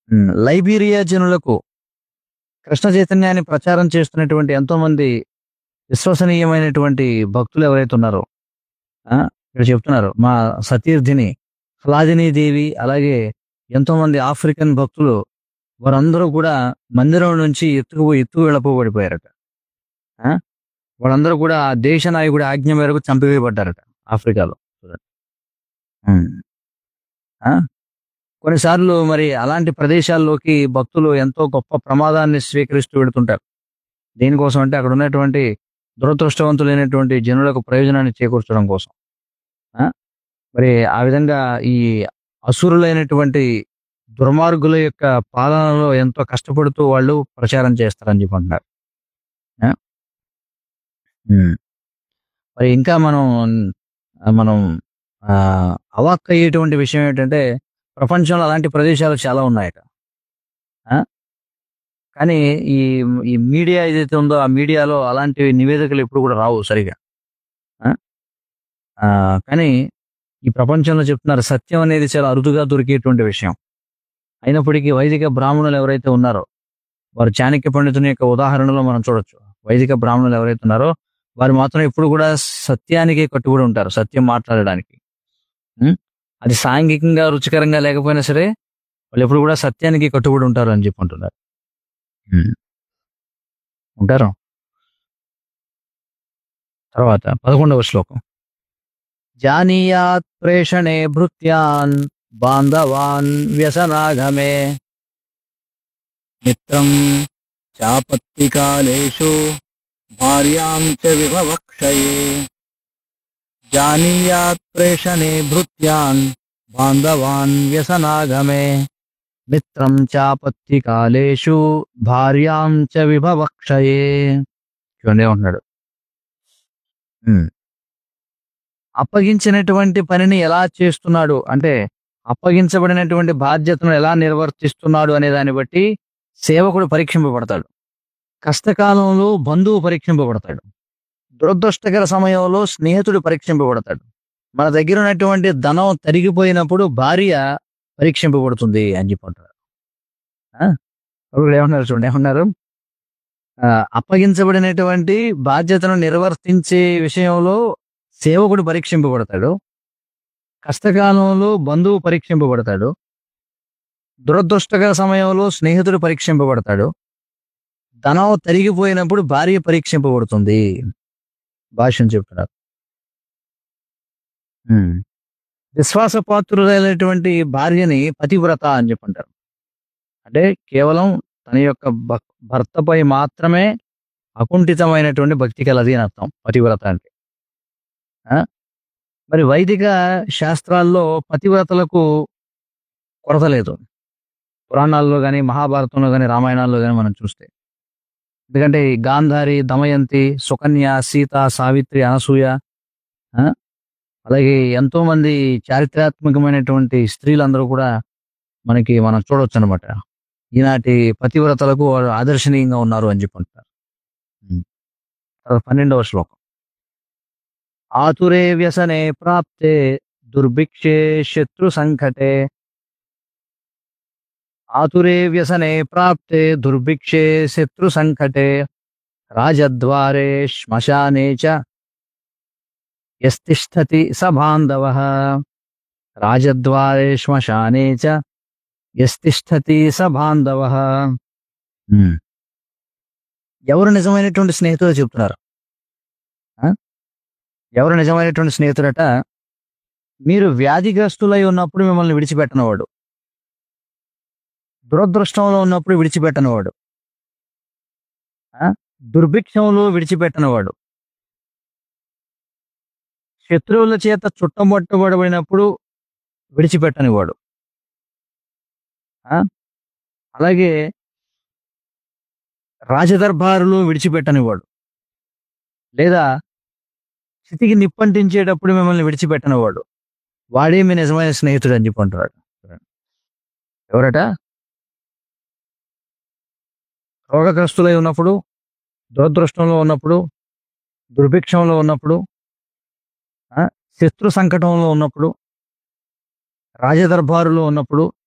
ఉమ్, Liberia జనులకు కృష్ణ చైతన్యాన్ని ప్రచారం చేస్తున్నటువంటి ఎంతో మంది విశ్వసనీయమైనటువంటి భక్తులు ఎవరైతే ఉన్నారో ఆ, ఇక్కడ చెప్తున్నారు మా సతీర్థిని హ్లాదిని దేవి అలాగే ఎంతో మంది ఆఫ్రికన్ భక్తులు వారందరూ కూడా మందిరం నుంచి ఎత్తుకు ఎత్తుకు వెళ్ళపోబడిపోయారట ఆ? వాళ్ళందరూ కూడా ఆ దేశ నాయకుడి ఆజ్ఞ మేరకు చంపివేయబడ్డారట ఆఫ్రికాలో చూడండి. ఉమ్. ఆ? కొన్నిసార్లు మరి అలాంటి ప్రదేశాల్లోకి భక్తులు ఎంతో గొప్ప ప్రమాదాన్ని స్వీకరిస్తూ వెళుతుంటారు దేనికోసం అంటే అక్కడ ఉన్నటువంటి దురదృష్టవంతులైనటువంటి జనులకు ప్రయోజనాన్ని చేకూర్చడం కోసం ఆ? మరి ఆ విధంగా ఈ అసురులైనటువంటి దుర్మార్గుల యొక్క పాలనలో ఎంతో కష్టపడుతూ వాళ్ళు ప్రచారం చేస్తారని చెప్పి అంటున్నారు ఆ? ఉమ్. మరి ఇంకా మనం ఆ, మనం ఆ, అవాక్ అయ్యేటువంటి విషయం ఏంటంటే ప్రపంచంలో అలాంటి ప్రదేశాలు చాలా ఉన్నాయట ఆ? కానీ ఈ ఈ మీడియా ఏదైతే ఉందో ఆ మీడియాలో అలాంటి నివేదికలు ఎప్పుడు కూడా రావు సరిగా ఆ? ఆ, కానీ ఈ ప్రపంచంలో చెప్తున్నారు సత్యం అనేది చాలా అరుదుగా దొరికేటువంటి విషయం అయినప్పటికీ వైదిక బ్రాహ్మణులు ఎవరైతే ఉన్నారో వారు చాణక్య పండితుని యొక్క ఉదాహరణలో మనం చూడొచ్చు వైదిక బ్రాహ్మణులు ఎవరైతే ఉన్నారో వారు మాత్రం ఎప్పుడు కూడా సత్యానికి కట్టుబడి ఉంటారు సత్యం మాట్లాడడానికి ఉం? అది సాంఘికంగా రుచికరంగా లేకపోయినా సరే వాళ్ళు ఎప్పుడు కూడా సత్యానికి కట్టుబడి ఉంటారు అని చెప్పి అంటున్నారు ఉం. ఉంటారు తర్వాత పదకొండవ శ్లోకం జానీయాత్ ప్రేషణే భృత్యాన్ బాంధవాన్ వ్యసనాగమే మిత్రం చాపత్తికాలేషు భార్యాం చ విభవక్షయే జానీయాత్ ప్రేషణే భృత్యాన్ బాంధవాన్ వ్యసనాగమే మిత్రం చాపత్తికాలేషు భార్యాం చ విభవక్షయే చూడండి ఏమంటున్నాడు ఉమ్. అప్పగించినటువంటి పనిని ఎలా చేస్తున్నాడు అంటే అప్పగించబడినటువంటి బాధ్యతను ఎలా నిర్వర్తిస్తున్నాడు అనే దాన్ని బట్టి సేవకుడు పరీక్షింపబడతాడు కష్టకాలంలో బంధువు పరీక్షింపబడతాడు దురదృష్టకర సమయంలో స్నేహితుడు పరీక్షింపబడతాడు మన దగ్గర ఉన్నటువంటి ధనం తరిగిపోయినప్పుడు భార్య పరీక్షింపబడుతుంది అని చెప్పి అంటారు ఆ? ఇప్పుడు ఏమన్నారు చూడండి ఏమన్నారు ఆ, అప్పగించబడినటువంటి బాధ్యతను నిర్వర్తించే విషయంలో సేవకుడు పరీక్షింపబడతాడు కష్టకాలంలో బంధువు పరీక్షింపబడతాడు దురదృష్టకర సమయంలో స్నేహితుడు పరీక్షింపబడతాడు ధనం తరిగిపోయినప్పుడు భార్య పరీక్షింపబడుతుంది భాష్యం చెప్తున్నారు ఉమ్. విశ్వాసపాత్రులైనటువంటి భార్యని పతివ్రత అని చెప్పంటారు అంటే కేవలం తన యొక్క భక్- భర్తపై మాత్రమే అకుంఠితమైనటువంటి భక్తి కలది అని అర్థం పతివ్రత అంటే ఆ? మరి వైదిక శాస్త్రాల్లో పతివ్రతలకు కొరత లేదు పురాణాల్లో కానీ మహాభారతంలో కానీ రామాయణాల్లో కానీ మనం చూస్తే ఎందుకంటే ఈ గాంధారి దమయంతి సుకన్య సీత సావిత్రి అనసూయ ఆ? అలాగే ఎంతో మంది చారిత్రాత్మకమైనటువంటి స్త్రీలందరూ కూడా మనకి మనం చూడొచ్చు అనమాట ఈనాటి పతివ్రతలకు వారు ఆదర్శనీయంగా ఉన్నారు అని చెప్పుకుంటారు తర్వాత పన్నెండవ శ్లోకం ఆతురే వ్యసనే ప్రాప్తే దుర్భిక్షే శత్రు సంకటే ఆతురే వ్యసనే ప్రాప్తే దుర్భిక్షే శత్రు సంకటే రాజద్వారే శ్మశానే చ యస్తిష్టతి స బాంధవ రాజద్వారే శ్మశానే చ యస్తిష్టతి స బాంధవ ఎవరు నిజమైనటువంటి స్నేహితులు చెప్తున్నారు ఆ? ఎవరు నిజమైనటువంటి స్నేహితుడట మీరు వ్యాధిగ్రస్తులై ఉన్నప్పుడు మిమ్మల్ని విడిచిపెట్టనవాడు దురదృష్టంలో ఉన్నప్పుడు విడిచిపెట్టనవాడు ఆ? దుర్భిక్షంలో విడిచిపెట్టనవాడు శత్రువుల చేత చుట్టముట్టబడినప్పుడు విడిచిపెట్టనివాడు ఆ? అలాగే రాజదర్బారులు విడిచిపెట్టనివాడు లేదా స్థితికి నిప్పంటించేటప్పుడు మిమ్మల్ని విడిచిపెట్టనివాడు వాడే మీ నిజమైన స్నేహితుడు అని చెప్పి అంటున్నాడు ఎవరట రోగగ్రస్తులై ఉన్నప్పుడు దురదృష్టంలో ఉన్నప్పుడు దుర్భిక్షంలో ఉన్నప్పుడు ఆ, శత్రు సంకటంలో ఉన్నప్పుడు రాజదర్బారులో ఉన్నప్పుడు